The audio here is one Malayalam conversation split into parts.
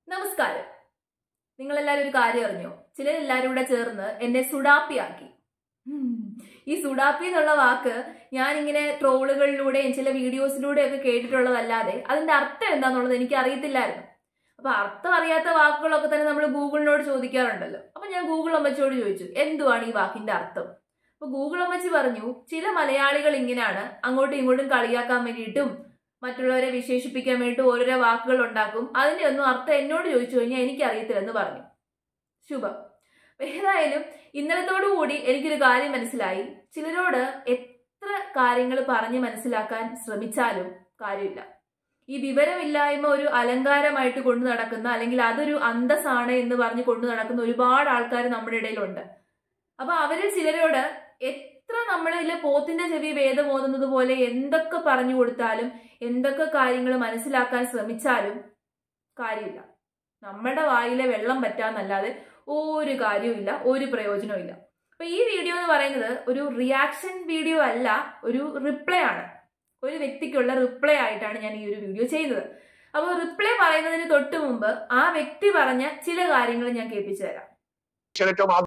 നമസ്കാരം നിങ്ങളെല്ലാരും ഒരു കാര്യം അറിഞ്ഞോ ചിലരെല്ലാരും കൂടെ ചേർന്ന് എന്നെ സുഡാപ്പിയാക്കി ഉം. ഈ സുഡാപ്പി എന്നുള്ള വാക്ക് ഞാനിങ്ങനെ ട്രോളുകളിലൂടെയും ചില വീഡിയോസിലൂടെയും ഒക്കെ കേട്ടിട്ടുള്ളതല്ലാതെ അതിന്റെ അർത്ഥം എന്താന്നുള്ളത് എനിക്ക് അറിയത്തില്ലായിരുന്നു അപ്പൊ അർത്ഥം അറിയാത്ത വാക്കുകളൊക്കെ തന്നെ നമ്മൾ ഗൂഗിളിനോട് ചോദിക്കാറുണ്ടല്ലോ അപ്പൊ ഞാൻ ഗൂഗിൾ അമ്മച്ചിയോട് ചോദിച്ചു എന്തുവാണ് ഈ വാക്കിന്റെ അർത്ഥം അപ്പൊ ഗൂഗിൾ അമ്മച്ചി പറഞ്ഞു ചില മലയാളികൾ ഇങ്ങനെയാണ് അങ്ങോട്ടും ഇങ്ങോട്ടും കളിയാക്കാൻ വേണ്ടിയിട്ടും മറ്റുള്ളവരെ വിശേഷിപ്പിക്കാൻ വേണ്ടിയിട്ട് ഓരോരോ വാക്കുകൾ ഉണ്ടാക്കും അതിന്റെ ഒന്നും അർത്ഥം എന്നോട് ചോദിച്ചു കഴിഞ്ഞാൽ എനിക്ക് അറിയത്തില്ലെന്ന് പറഞ്ഞു ശുഭം ഏതായാലും ഇന്നലത്തോടു കൂടി എനിക്കൊരു കാര്യം മനസ്സിലായി ചിലരോട് എത്ര കാര്യങ്ങൾ പറഞ്ഞ് മനസ്സിലാക്കാൻ ശ്രമിച്ചാലും കാര്യമില്ല ഈ വിവരമില്ലായ്മ ഒരു അലങ്കാരമായിട്ട് കൊണ്ടു നടക്കുന്ന അല്ലെങ്കിൽ അതൊരു അന്തസ്സാണ് എന്ന് പറഞ്ഞ് കൊണ്ടു നടക്കുന്ന ഒരുപാട് ആൾക്കാർ നമ്മുടെ ഇടയിലുണ്ട് അപ്പൊ അവരിൽ ചിലരോട് എത്ര നമ്മളില് പോത്തിന്റെ ചെവി വേദം ഓതുന്നത് പോലെ എന്തൊക്കെ പറഞ്ഞു കൊടുത്താലും എന്തൊക്കെ കാര്യങ്ങൾ മനസ്സിലാക്കാൻ ശ്രമിച്ചാലും കാര്യമില്ല നമ്മുടെ വായിലെ വെള്ളം പറ്റാന്നല്ലാതെ ഒരു കാര്യവുമില്ല ഒരു പ്രയോജനവും ഇല്ല അപ്പൊ ഈ വീഡിയോ എന്ന് പറയുന്നത് ഒരു റിയാക്ഷൻ വീഡിയോ അല്ല ഒരു റിപ്ലൈ ആണ് ഒരു വ്യക്തിക്കുള്ള റിപ്ലൈ ആയിട്ടാണ് ഞാൻ ഈ ഒരു വീഡിയോ ചെയ്യുന്നത് അപ്പോൾ റിപ്ലൈ പറയുന്നതിന് തൊട്ട് മുമ്പ് ആ വ്യക്തി പറഞ്ഞ ചില കാര്യങ്ങൾ ഞാൻ കേൾപ്പിച്ചു തരാം ഏറ്റവും ആദ്യം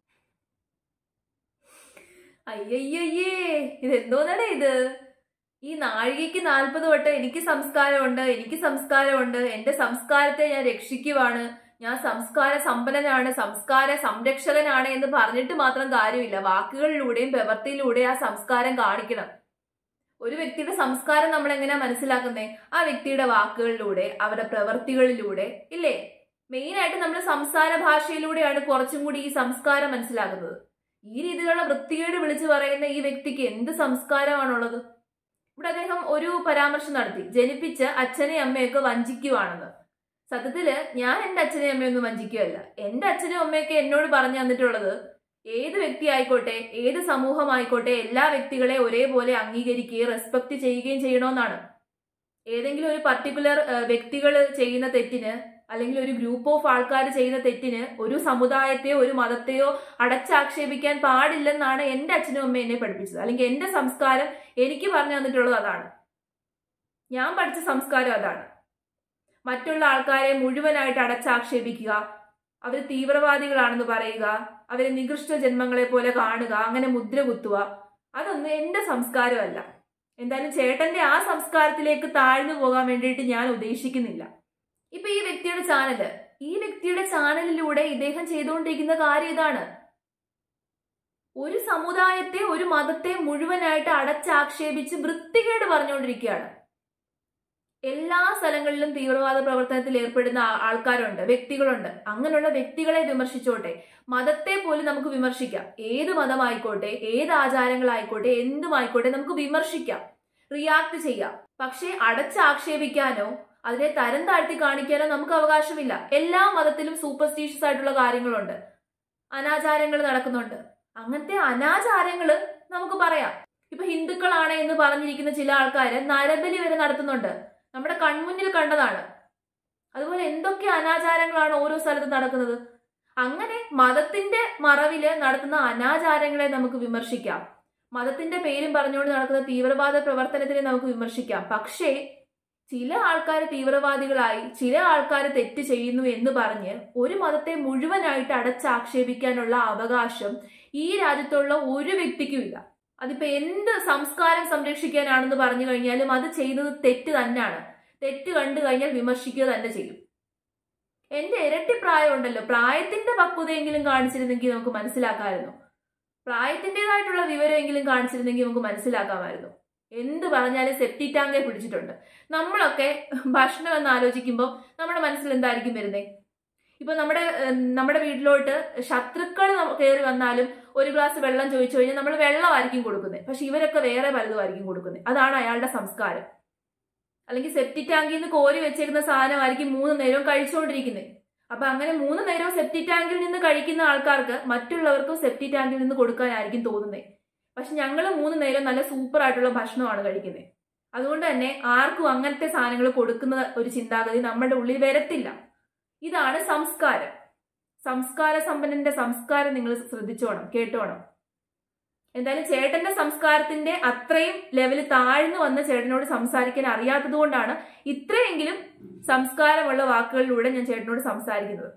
അയ്യയ്യേ ഇത് എന്തോന്നാണ് ഇത് ഈ നാഴികയ്ക്ക് നാൽപ്പത് വട്ടം എനിക്ക് സംസ്കാരമുണ്ട് എനിക്ക് സംസ്കാരമുണ്ട് എന്റെ സംസ്കാരത്തെ ഞാൻ രക്ഷിക്കുവാണ് ഞാൻ സംസ്കാര സമ്പന്നനാണ് സംസ്കാര സംരക്ഷകനാണ് എന്ന് പറഞ്ഞിട്ട് മാത്രം കാര്യമില്ല വാക്കുകളിലൂടെയും പ്രവൃത്തിയിലൂടെയും ആ സംസ്കാരം കാണിക്കണം ഒരു വ്യക്തിയുടെ സംസ്കാരം നമ്മൾ എങ്ങനെയാ മനസ്സിലാക്കുന്നേ ആ വ്യക്തിയുടെ വാക്കുകളിലൂടെ അവരുടെ പ്രവൃത്തികളിലൂടെ ഇല്ലേ മെയിൻ ആയിട്ട് നമ്മൾ സംസാര ഭാഷയിലൂടെയാണ് കുറച്ചും കൂടി ഈ സംസ്കാരം മനസ്സിലാക്കുന്നത് ഈ രീതിയിലുള്ള വൃത്തികേട് വിളിച്ചു പറയുന്ന ഈ വ്യക്തിക്ക് എന്ത് സംസ്കാരമാണുള്ളത് ഇവിടെ അദ്ദേഹം ഒരു പരാമർശം നടത്തി ജനിപ്പിച്ച അച്ഛനെയും അമ്മയൊക്കെ വഞ്ചിക്കുവാണെന്ന് സത്യത്തില് ഞാൻ എന്റെ അച്ഛനെയും അമ്മയൊന്നും വഞ്ചിക്കുകയല്ല എന്റെ അച്ഛനും അമ്മയൊക്കെ എന്നോട് പറഞ്ഞു തന്നിട്ടുള്ളത് ഏത് വ്യക്തി ആയിക്കോട്ടെ ഏത് സമൂഹമായിക്കോട്ടെ എല്ലാ വ്യക്തികളെ ഒരേപോലെ അംഗീകരിക്കുകയും റെസ്പെക്ട് ചെയ്യുകയും ചെയ്യണമെന്നാണ് ഏതെങ്കിലും ഒരു പർട്ടിക്കുലർ വ്യക്തികൾ ചെയ്യുന്ന തെറ്റിന് അല്ലെങ്കിൽ ഒരു ഗ്രൂപ്പ് ഓഫ് ആൾക്കാർ ചെയ്യുന്ന തെറ്റിന് ഒരു സമുദായത്തെയോ ഒരു മതത്തെയോ അടച്ചാക്ഷേപിക്കാൻ പാടില്ലെന്നാണ് എന്റെ അച്ഛനും അമ്മയും എന്നെ പഠിപ്പിച്ചത് അല്ലെങ്കിൽ എന്റെ സംസ്കാരം എനിക്ക് പറഞ്ഞു തന്നിട്ടുള്ളത് അതാണ് ഞാൻ പഠിച്ച സംസ്കാരം അതാണ് മറ്റുള്ള ആൾക്കാരെ മുഴുവനായിട്ട് അടച്ചാക്ഷേപിക്കുക അവർ തീവ്രവാദികളാണെന്ന് പറയുക അവരെ നികൃഷ്ട ജന്മങ്ങളെ പോലെ കാണുക അങ്ങനെ മുദ്ര കുത്തുക അതൊന്നും എന്റെ സംസ്കാരമല്ല എന്തായാലും ചേട്ടന്റെ ആ സംസ്കാരത്തിലേക്ക് താഴ്ന്നു പോകാൻ വേണ്ടിയിട്ട് ഞാൻ ഉദ്ദേശിക്കുന്നില്ല ഇപ്പൊ ഈ വ്യക്തിയുടെ ചാനല് ഈ വ്യക്തിയുടെ ചാനലിലൂടെ ഇദ്ദേഹം ചെയ്തുകൊണ്ടിരിക്കുന്ന കാര്യം ഇതാണ് ഒരു സമുദായത്തെ ഒരു മതത്തെ മുഴുവനായിട്ട് അടച്ചാക്ഷേപിച്ച് വൃത്തികേട് പറഞ്ഞുകൊണ്ടിരിക്കുകയാണ് എല്ലാ സ്ഥലങ്ങളിലും തീവ്രവാദ പ്രവർത്തനത്തിൽ ഏർപ്പെടുന്ന ആ- ആൾക്കാരുണ്ട് വ്യക്തികളുണ്ട് അങ്ങനെയുള്ള വ്യക്തികളെ വിമർശിച്ചോട്ടെ മതത്തെ പോലും നമുക്ക് വിമർശിക്കാം ഏത് മതമായിക്കോട്ടെ ഏത് ആചാരങ്ങളായിക്കോട്ടെ എന്തുമായിക്കോട്ടെ നമുക്ക് വിമർശിക്കാം റിയാക്ട് ചെയ്യാം പക്ഷേ അടച്ചാക്ഷേപിക്കാനോ അതിനെ തരം താഴ്ത്തി കാണിക്കാനോ നമുക്ക് അവകാശമില്ല എല്ലാ മതത്തിലും സൂപ്പർസ്റ്റീഷ്യസ് ആയിട്ടുള്ള കാര്യങ്ങളുണ്ട് അനാചാരങ്ങൾ നടക്കുന്നുണ്ട് അങ്ങനത്തെ അനാചാരങ്ങള് നമുക്ക് പറയാം ഇപ്പൊ ഹിന്ദുക്കളാണ് എന്ന് പറഞ്ഞിരിക്കുന്ന ചില ആൾക്കാര് നരബലി വരെ നടത്തുന്നുണ്ട് നമ്മുടെ കൺമുന്നിൽ കണ്ടതാണ് അതുപോലെ എന്തൊക്കെ അനാചാരങ്ങളാണ് ഓരോ സ്ഥലത്തും നടക്കുന്നത് അങ്ങനെ മതത്തിന്റെ മറവില് നടത്തുന്ന അനാചാരങ്ങളെ നമുക്ക് വിമർശിക്കാം മതത്തിന്റെ പേരും പറഞ്ഞുകൊണ്ട് നടക്കുന്ന തീവ്രവാദ പ്രവർത്തനത്തിനെ നമുക്ക് വിമർശിക്കാം പക്ഷേ ചില ആൾക്കാർ തീവ്രവാദികളായി ചില ആൾക്കാർ തെറ്റ് ചെയ്യുന്നു എന്ന് പറഞ്ഞ് ഒരു മതത്തെ മുഴുവനായിട്ട് അടച്ചാക്ഷേപിക്കാനുള്ള അവകാശം ഈ രാജ്യത്തുള്ള ഒരു വ്യക്തിക്കും ഇല്ല അതിപ്പോ എന്ത് സംസ്കാരം സംരക്ഷിക്കാനാണെന്ന് പറഞ്ഞു കഴിഞ്ഞാലും അത് ചെയ്യുന്നത് തെറ്റ് തന്നെയാണ് തെറ്റ് കണ്ടു കഴിഞ്ഞാൽ വിമർശിക്കുക തന്നെ ചെയ്യും എന്റെ ഇരട്ടി പ്രായം ഉണ്ടല്ലോ പ്രായത്തിന്റെ പക്വതയെങ്കിലും കാണിച്ചിരുന്നെങ്കിൽ നമുക്ക് മനസ്സിലാക്കാമായിരുന്നു പ്രായത്തിൻ്റെതായിട്ടുള്ള വിവരമെങ്കിലും കാണിച്ചിരുന്നെങ്കിൽ നമുക്ക് മനസ്സിലാക്കാമായിരുന്നു എന്ത് പറഞ്ഞാലും സെപ്റ്റി ടാങ്കെ പിടിച്ചിട്ടുണ്ട് നമ്മളൊക്കെ ഭക്ഷണം എന്ന് ആലോചിക്കുമ്പോൾ നമ്മുടെ മനസ്സിൽ എന്തായിരിക്കും വരുന്നേ ഇപ്പൊ നമ്മുടെ ഏഹ്, നമ്മുടെ വീട്ടിലോട്ട് ശത്രുക്കൾ കയറി വന്നാലും ഒരു ഗ്ലാസ് വെള്ളം ചോദിച്ചു കഴിഞ്ഞാൽ നമ്മൾ വെള്ളമായിരിക്കും കൊടുക്കുന്നത് പക്ഷെ ഇവരൊക്കെ വേറെ പലതുമായിരിക്കും കൊടുക്കുന്നത് അതാണ് അയാളുടെ സംസ്കാരം അല്ലെങ്കിൽ സെപ്റ്റി ടാങ്കിൽ നിന്ന് കോരി വെച്ചേക്കുന്ന സാധനമായിരിക്കും മൂന്ന് നേരവും കഴിച്ചുകൊണ്ടിരിക്കുന്നത് അപ്പൊ അങ്ങനെ മൂന്ന് നേരവും സെപ്റ്റി ടാങ്കിൽ നിന്ന് കഴിക്കുന്ന ആൾക്കാർക്ക് മറ്റുള്ളവർക്കും സെപ്റ്റി ടാങ്കിൽ നിന്ന് കൊടുക്കാനായിരിക്കും തോന്നുന്നത് പക്ഷെ ഞങ്ങൾ മൂന്ന് നേരം നല്ല സൂപ്പർ ആയിട്ടുള്ള ഭക്ഷണമാണ് കഴിക്കുന്നത് അതുകൊണ്ട് തന്നെ ആർക്കും അങ്ങനത്തെ സാധനങ്ങൾ കൊടുക്കുന്ന ഒരു ചിന്താഗതി നമ്മുടെ ഉള്ളിൽ വരത്തില്ല ഇതാണ് സംസ്കാരം സംസ്കാര സമ്പന്നന്റെ സംസ്കാരം നിങ്ങൾ ശ്രദ്ധിച്ചോണം കേട്ടോണം എന്തായാലും ചേട്ടന്റെ സംസ്കാരത്തിന്റെ അത്രയും ലെവൽ താഴ്ന്നു വന്ന ചേട്ടനോട് സംസാരിക്കാൻ അറിയാത്തത് കൊണ്ടാണ് ഇത്രയെങ്കിലും സംസ്കാരമുള്ള വാക്കുകളിലൂടെ ഞാൻ ചേട്ടനോട് സംസാരിക്കുന്നത്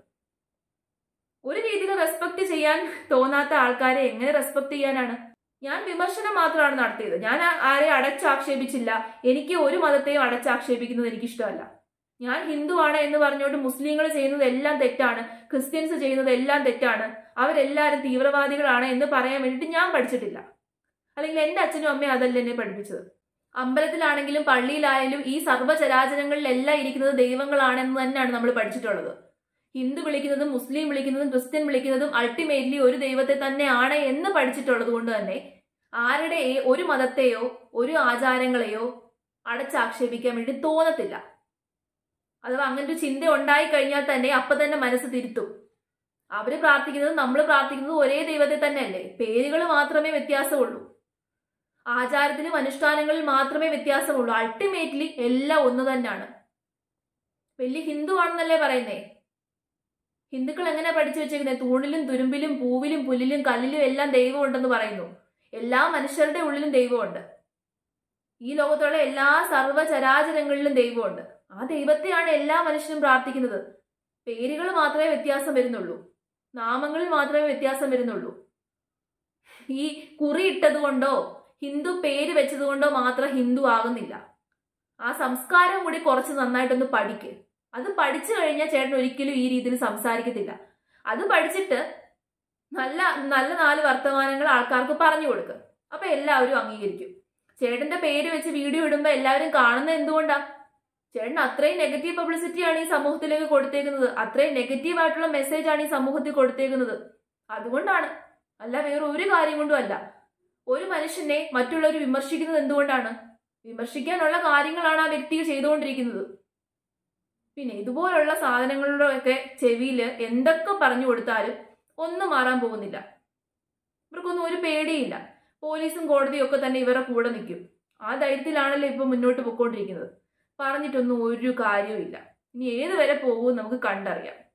ഒരു രീതിയിൽ റെസ്പെക്ട് ചെയ്യാൻ തോന്നാത്ത ആൾക്കാരെ എങ്ങനെ റെസ്പെക്ട് ചെയ്യാനാണ് ഞാൻ വിമർശനം മാത്രമാണ് നടത്തിയത് ഞാൻ ആ- ആരെയും അടച്ചാക്ഷേപിച്ചില്ല എനിക്ക് ഒരു മതത്തെയും അടച്ചാക്ഷേപിക്കുന്നത് എനിക്ക് ഇഷ്ടമല്ല ഞാൻ ഹിന്ദുവാണ് എന്ന് പറഞ്ഞുകൊണ്ട് മുസ്ലിങ്ങൾ ചെയ്യുന്നത് എല്ലാം തെറ്റാണ് ക്രിസ്ത്യൻസ് ചെയ്യുന്നത് എല്ലാം തെറ്റാണ് അവരെല്ലാവരും തീവ്രവാദികളാണ് എന്ന് പറയാൻ വേണ്ടിയിട്ട് ഞാൻ പഠിച്ചിട്ടില്ല അല്ലെങ്കിൽ എൻ്റെ അച്ഛനും അമ്മയും അതല്ല എന്നെ പഠിപ്പിച്ചത് അമ്പലത്തിലാണെങ്കിലും പള്ളിയിലായാലും ഈ സർവ്വചരാചരങ്ങളിലെല്ലാം ഇരിക്കുന്നത് ദൈവങ്ങളാണെന്ന് തന്നെയാണ് നമ്മൾ പഠിച്ചിട്ടുള്ളത് ഹിന്ദു വിളിക്കുന്നതും മുസ്ലിം വിളിക്കുന്നതും ക്രിസ്ത്യൻ വിളിക്കുന്നതും അൾട്ടിമേറ്റ്ലി ഒരു ദൈവത്തെ തന്നെയാണ് എന്ന് പഠിച്ചിട്ടുള്ളത് കൊണ്ട് തന്നെ ആരുടെ ഏ- ഒരു മതത്തെയോ ഒരു ആചാരങ്ങളെയോ അടച്ചാക്ഷേപിക്കാൻ വേണ്ടി തോന്നത്തില്ല അഥവാ അങ്ങനെ ഒരു ചിന്ത ഉണ്ടായി കഴിഞ്ഞാൽ തന്നെ അപ്പൊ തന്നെ മനസ്സ് തിരുത്തും അവര് പ്രാർത്ഥിക്കുന്നത് നമ്മൾ പ്രാർത്ഥിക്കുന്നത് ഒരേ ദൈവത്തെ തന്നെയല്ലേ പേരുകൾ മാത്രമേ വ്യത്യാസമുള്ളൂ ആചാരത്തിലും അനുഷ്ഠാനങ്ങളിൽ മാത്രമേ വ്യത്യാസമുള്ളൂ അൾട്ടിമേറ്റ്ലി എല്ലാം ഒന്ന് തന്നെയാണ് വലിയ ഹിന്ദു ആണെന്നല്ലേ പറയുന്നേ ഹിന്ദുക്കൾ എങ്ങനെ പഠിച്ചു വെച്ചേക്കുന്നത് തൂണിലും തുരുമ്പിലും പൂവിലും പുല്ലിലും കല്ലിലും എല്ലാം ദൈവം ഉണ്ടെന്ന് പറയുന്നു എല്ലാ മനുഷ്യരുടെ ഉള്ളിലും ദൈവമുണ്ട് ഈ ലോകത്തുള്ള എല്ലാ സർവ്വചരാചരങ്ങളിലും ദൈവമുണ്ട് ആ ദൈവത്തെയാണ് എല്ലാ മനുഷ്യരും പ്രാർത്ഥിക്കുന്നത് പേരുകൾ മാത്രമേ വ്യത്യാസം വരുന്നുള്ളൂ നാമങ്ങളിൽ മാത്രമേ വ്യത്യാസം വരുന്നുള്ളൂ ഈ കുറി ഇട്ടത് കൊണ്ടോ ഹിന്ദു പേര് വെച്ചത് കൊണ്ടോ മാത്രം ഹിന്ദു ആകുന്നില്ല ആ സംസ്കാരം കൂടി കുറച്ച് നന്നായിട്ടൊന്ന് പഠിക്ക് അത് പഠിച്ചു കഴിഞ്ഞാൽ ചേട്ടൻ ഒരിക്കലും ഈ രീതിയിൽ സംസാരിക്കത്തില്ല അത് പഠിച്ചിട്ട് നല്ല നല്ല നാല് വർത്തമാനങ്ങൾ ആൾക്കാർക്ക് പറഞ്ഞു കൊടുക്കുക അപ്പൊ എല്ലാവരും അംഗീകരിക്കും ചേട്ടന്റെ പേര് വെച്ച് വീഡിയോ ഇടുമ്പോ എല്ലാവരും കാണുന്നത് എന്തുകൊണ്ടാ ചേട്ടൻ അത്രയും നെഗറ്റീവ് പബ്ലിസിറ്റിയാണ് ഈ സമൂഹത്തിലേക്ക് കൊടുത്തേക്കുന്നത് അത്രയും നെഗറ്റീവ് ആയിട്ടുള്ള മെസ്സേജ് ആണ് ഈ സമൂഹത്തിൽ കൊടുത്തേക്കുന്നത് അതുകൊണ്ടാണ് അല്ല വേറെ ഒരു കാര്യം കൊണ്ടും അല്ല ഒരു മനുഷ്യനെ മറ്റുള്ളവർ വിമർശിക്കുന്നത് എന്തുകൊണ്ടാണ് വിമർശിക്കാനുള്ള കാര്യങ്ങളാണ് ആ വ്യക്തി ചെയ്തുകൊണ്ടിരിക്കുന്നത് പിന്നെ ഇതുപോലുള്ള സാധനങ്ങളുടെ ഒക്കെ ചെവിയിൽ എന്തൊക്കെ പറഞ്ഞു കൊടുത്താലും ഒന്നും മാറാൻ പോകുന്നില്ല ഇവർക്കൊന്നും ഒരു പേടിയില്ല പോലീസും കോടതിയും ഒക്കെ തന്നെ ഇവരുടെ കൂടെ നിൽക്കും ആ ധൈര്യത്തിലാണല്ലോ ഇപ്പൊ മുന്നോട്ട് പൊക്കോണ്ടിരിക്കുന്നത് പറഞ്ഞിട്ടൊന്നും ഒരു കാര്യവും ഇല്ല ഇനി ഏത് വരെ പോകും നമുക്ക് കണ്ടറിയാം